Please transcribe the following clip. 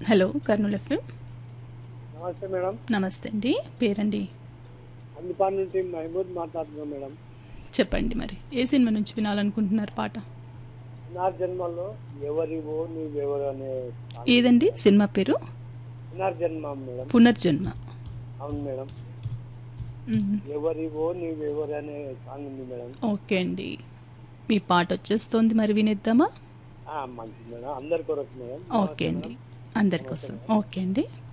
Hello Kurnool FM నమస్తే madam నమస్తే అండి పేరండి అందుపాటి నుంచి మహబూబ్ మాట్లాడుతున్నాం మేడం చెప్పండి మరి ఏ సినిమా నుంచి వినాలనుకుంటున్నారు పాట నా జన్మలో ఎవరివో నీవెవరు అనే సాంగ్. ఏదండి సినిమా పేరు పునర్జన్మ మేడం పునర్జన్మ అవును మేడం మ్మ్. ఎవరివో నీవెవరు అనే సాంగ్ ఉంది మేడం ఓకే అండి మీ పాట వచ్చేస్తోంది మరి వినేద్దామా ఆ, మంచిది మేడం అందరి కొరకు మేడం ఓకే అండి అందరి కోసం ఓకే అండి